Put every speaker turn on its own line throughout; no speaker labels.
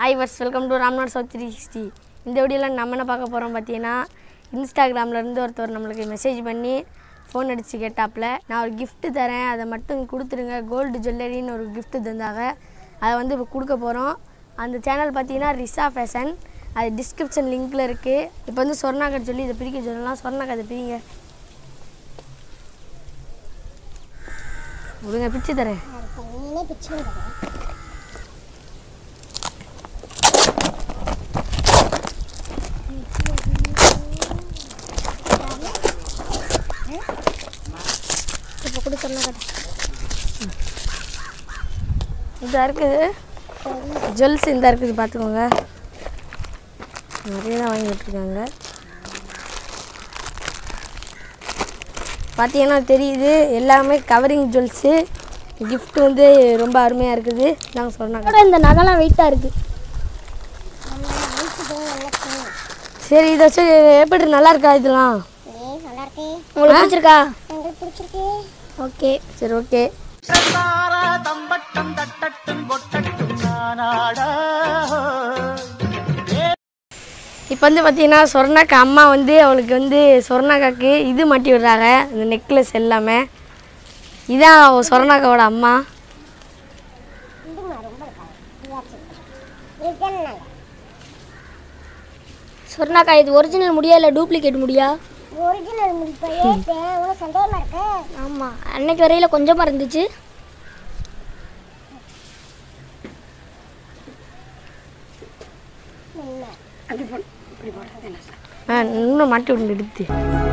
hi வர்ஸ் welcome to Ramnath south three sixty இந்த வீடியோவில் நம்ம என்ன பார்க்க போகிறோம் பார்த்தீங்கன்னா இன்ஸ்டாகிராமில் இருந்து ஒருத்தர் நம்மளுக்கு மெசேஜ் பண்ணி ஃபோன் அடித்து கேட்டாப்புல நான் ஒரு gift தரேன் அதை மட்டும் கொடுத்துருங்க கோல்டு ஜுவல்லரின்னு ஒரு gift தந்தாங்க அதை வந்து இப்போ கொடுக்க போகிறோம் அந்த சேனல் பார்த்தீங்கன்னா ரிசா ஃபேஷன் அது டிஸ்கிரிப்ஷன் லிங்க்கில் இருக்குது இப்போ வந்து சொர்ணாக்கர் சொல்லி இதை பிரிக்க சொல்லலாம் சொர்ணாக்கா அதை பிரிங்க விடுங்க பிச்சு தரேன்
நீனே பிச்சு இப்போ கொடுத்துருந்தா
இதாக இருக்குது ஜுவல்ஸ் இந்த இருக்குது பார்த்துக்கோங்க நிறைய தான் வாங்கிட்டு இருக்காங்க பார்த்தீங்கன்னா தெரியுது எல்லாமே கவரிங் ஜுவல்ஸு gift வந்து ரொம்ப அருமையாக இருக்குது நாங்கள் சொன்னாங்க
இந்த நகைலாம் வெயிட்டாக இருக்குது
சரி இதை வச்சு எப்படி நல்லா இருக்கா இதெல்லாம்
நல்லா இருக்கே உங்களுக்கு பிடிச்சிருக்கா உங்களுக்கு பிடிச்சிருக்கு ஓகே
சரி ஓகே இப்போ வந்து பார்த்தீங்கன்னா சொர்ணாக்கா அம்மா வந்து அவளுக்கு வந்து சொர்ணாக்காக்கு இது மாட்டி விடுறாங்க இந்த நெக்லஸ் எல்லாமே இதான் அவ சொர்ணாக்காவோட அம்மா
சொர்ணாக்கா இது ஒரிஜினல் முடியா இல்லை டூப்ளிகேட் முடியா ஒரிஜினல் முடிப்பா உனக்கு சந்தேகமா இருக்கு ஆமாம் அன்னைக்கு வரையில கொஞ்சமாக இருந்துச்சு
ஆ இன்னும் மாட்டி விட்டு எடுத்து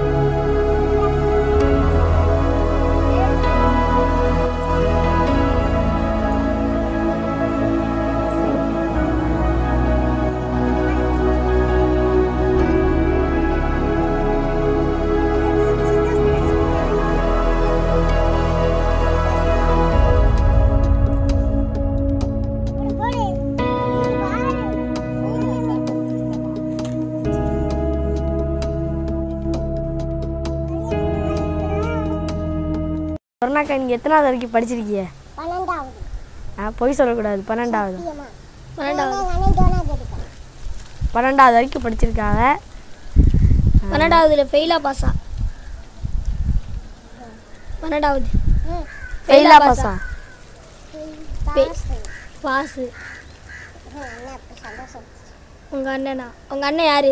சொர்ணாக்கா நீங்கள் எத்தனாவது வரைக்கும் படிச்சிருக்கீங்க
பன்னெண்டாவது
ஆ பொய் சொல்லக்கூடாது பன்னெண்டாவது
பன்னெண்டாவது
பன்னெண்டாவது வரைக்கும் படிச்சிருக்காங்க
பன்னெண்டாவதுல ஃபெயிலா பாஸா பன்னெண்டாவது
ஃபெயிலா பாஸா
பாஸு உங்க அண்ணனா உங்க அண்ணன் யாரு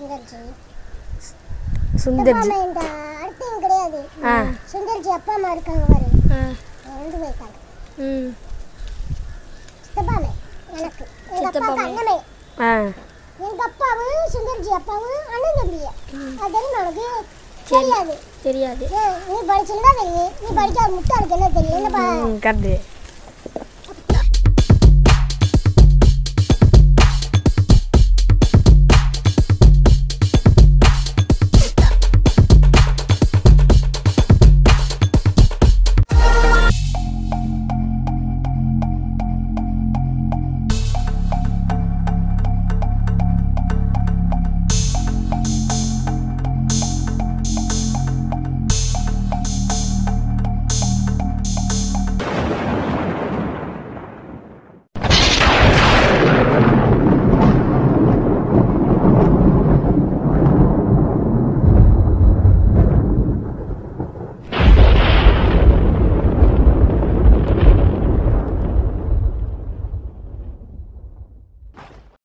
சுந்தர்ஜி
இந்த அடுத்தவங்க கிடையாது
ஆ
சுந்தர்ஜி அப்பா அம்மா இருக்காங்க பாரு ரெண்டு போயிருக்காங்க
ம்
சித்தப்பாமே எனக்கு எங்க
சித்தப்பா
அப்பாவுக்கு அண்ணமே
ஆ
எங்க அப்பாவும் சுந்தர்ஜி அப்பாவும் அண்ணன் தம்பிய அது தெரியுமா உனக்கு தெரியாது
தெரியாது
ஏன், நீ படிச்சிருந்தா தெரியும் நீ படிக்காத முட்டாளுக்கு என்ன தெரியும் என்னப்பா
ம் கரெக்டு